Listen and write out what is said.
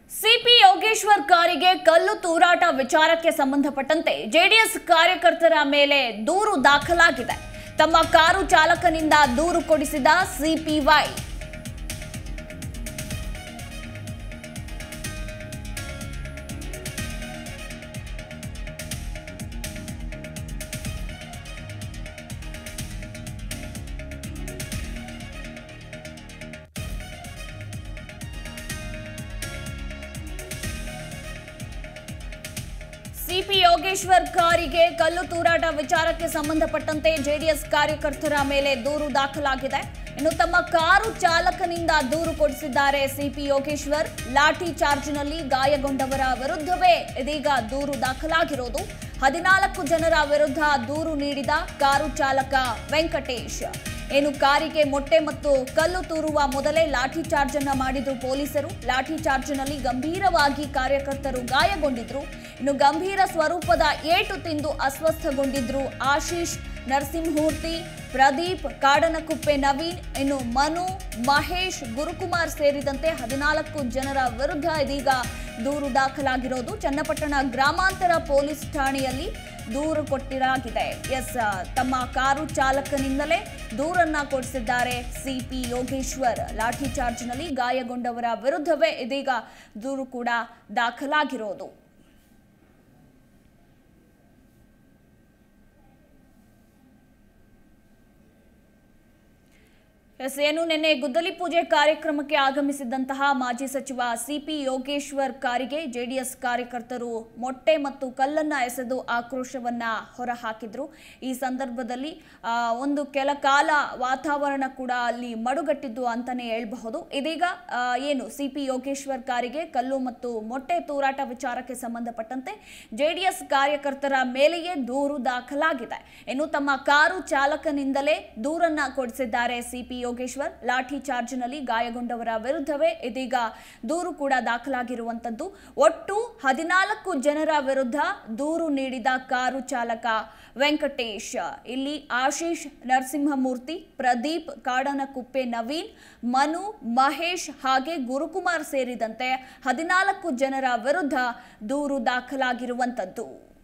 CP Yogeshwar ಕಾರಿಗೆ ಕಲ್ಲು ತೂರಾಟ ವಿಚಾರಕ್ಕೆ ಸಂಬಂಧಪಟ್ಟಂತೆ ಜೆಡಿಎಸ್ ಕಾರ್ಯಕರ್ತರ ಮೇಲೆ ದೂರು ದಾಖಲಾಗಿದೆ ತಮ್ಮ ಕಾರು ಚಾಲಕನಿಂದ ದೂರು ಕೊಡಿಸಿದ ಸಿಪಿವೈ ಸಿಪಿ ಯೋಗೇಶ್ವರ್ ಕಾರಿಗೆ ಕಲ್ಲು ತೂರಾಟ ವಿಚಾರಕ್ಕೆ ಸಂಬಂಧಪಟ್ಟಂತೆ ಜೆಡಿಎಸ್ ಕಾರ್ಯಕರ್ತರ ಮೇಲೆ ದೂರು ದಾಖಲಾಗಿದೆ ಇನ್ನು ತಮ್ಮ ಕಾರು ಚಾಲಕನಿಂದ ದೂರು ಕೊಡಿಸಿದ್ದಾರೆ ಸಿಪಿ ಯೋಗೇಶ್ವರ್ ಲಾಠಿ ಚಾರ್ಜ್ನಲ್ಲಿ ಗಾಯಗೊಂಡವರ ವಿರುದ್ಧವೇ ಇದೀಗ ದೂರು ದಾಖಲಾಗಿರೋದು ಹದಿನಾಲ್ಕು ಜನರ ವಿರುದ್ಧ ದೂರು ನೀಡಿದ ಕಾರು ಚಾಲಕ ವೆಂಕಟೇಶ್ ಏನು ಕಾರಿಗೆ ಮೊಟ್ಟೆ ಮತ್ತು ಕಲ್ಲು ತೂರುವ ಮೊದಲೇ ಲಾಠಿ ಚಾರ್ಜ್ ಅನ್ನ ಮಾಡಿದ್ರು ಪೊಲೀಸರು ಲಾಠಿ ಚಾರ್ಜ್ನಲ್ಲಿ ಗಂಭೀರವಾಗಿ ಕಾರ್ಯಕರ್ತರು ಗಾಯಗೊಂಡಿದ್ರು ಇನ್ನು ಗಂಭೀರ ಸ್ವರೂಪದ ಏಟು ತಿಂದು ಅಸ್ವಸ್ಥಗೊಂಡಿದ್ರು ಆಶೀಶ್ ನರಸಿಂಹಮೂರ್ತಿ ಪ್ರದೀಪ್ ಕಾಡನಕುಪ್ಪೆ ನವೀನ್ ಇನ್ನು ಮನು ಮಹೇಶ್ ಗುರುಕುಮಾರ್ ಸೇರಿದಂತೆ ಹದಿನಾಲ್ಕು ಜನರ ವಿರುದ್ಧ ಇದೀಗ ದೂರು ದಾಖಲಾಗಿರೋದು ಚನ್ನಪಟ್ಟಣ ಗ್ರಾಮಾಂತರ ಪೊಲೀಸ್ ಠಾಣೆಯಲ್ಲಿ ದೂರು ಕೊಟ್ಟಿರಾಗಿದೆ ಎಸ್ ತಮ್ಮ ಕಾರು ಚಾಲಕನಿಂದಲೇ ದೂರನ್ನ ಕೊಡಿಸಿದ್ದಾರೆ ಸಿಪಿ ಯೋಗೇಶ್ವರ್ ಲಾಠಿ ಚಾರ್ಜ್ನಲ್ಲಿ ಗಾಯಗೊಂಡವರ ವಿರುದ್ಧವೇ ಇದೀಗ ದೂರು ಕೂಡ ದಾಖಲಾಗಿರೋದು ಎಸ್ ಏನು ನಿನ್ನೆ ಗುದ್ದಲಿ ಪೂಜೆ ಕಾರ್ಯಕ್ರಮಕ್ಕೆ ಆಗಮಿಸಿದ್ದಂತಹ ಮಾಜಿ ಸಚಿವ ಸಿಪಿ ಯೋಗೇಶ್ವರ್ ಕಾರಿಗೆ ಜೆಡಿಎಸ್ ಕಾರ್ಯಕರ್ತರು ಮೊಟ್ಟೆ ಮತ್ತು ಕಲ್ಲನ್ನ ಎಸೆದು ಆಕ್ರೋಶವನ್ನ ಹೊರಹಾಕಿದ್ರು ಈ ಸಂದರ್ಭದಲ್ಲಿ ಆ, ಒಂದು ಕೆಲ ಕಾಲ ವಾತಾವರಣ ಕೂಡ ಅಲ್ಲಿ ಮಡುಗಟ್ಟಿದ್ದು ಅಂತಾನೆ ಹೇಳ್ಬಹುದು ಇದೀಗ ಆ, ಏನು ಸಿಪಿ ಯೋಗೇಶ್ವರ್ ಕಾರಿಗೆ ಕಲ್ಲು ಮತ್ತು ಮೊಟ್ಟೆ ತೂರಾಟ ವಿಚಾರಕ್ಕೆ ಸಂಬಂಧಪಟ್ಟಂತೆ ಜೆಡಿಎಸ್ ಕಾರ್ಯಕರ್ತರ ಮೇಲೆಯೇ ದೂರು ದಾಖಲಾಗಿದೆ ಇನ್ನು ತಮ್ಮ ಕಾರು ಚಾಲಕನಿಂದಲೇ ದೂರನ್ನ ಕೊಡಿಸಿದ್ದಾರೆ ಸಿಪಿ ಯೋಗೇಶ್ವರ್ ಲಾಠಿ ಚಾರ್ಜ್ನಲ್ಲಿ ಗಾಯಗೊಂಡವರ ವಿರುದ್ಧವೇ ಇದೀಗ ದೂರು ಕೂಡ ದಾಖಲಾಗಿರುವಂತದ್ದು ಒಟ್ಟು ಹದಿನಾಲ್ಕು ಜನರ ವಿರುದ್ಧ ದೂರು ನೀಡಿದ ಕಾರು ಚಾಲಕ ವೆಂಕಟೇಶ್ ಇಲ್ಲಿ ಆಶೀಶ್ ನರಸಿಂಹಮೂರ್ತಿ ಪ್ರದೀಪ್ ಕಾಡನಕುಪ್ಪೆ ನವೀನ್ ಮನು ಮಹೇಶ್ ಹಾಗೆ ಗುರುಕುಮಾರ್ ಸೇರಿದಂತೆ ಹದಿನಾಲ್ಕು ಜನರ ವಿರುದ್ಧ ದೂರು ದಾಖಲಾಗಿರುವಂತದ್ದು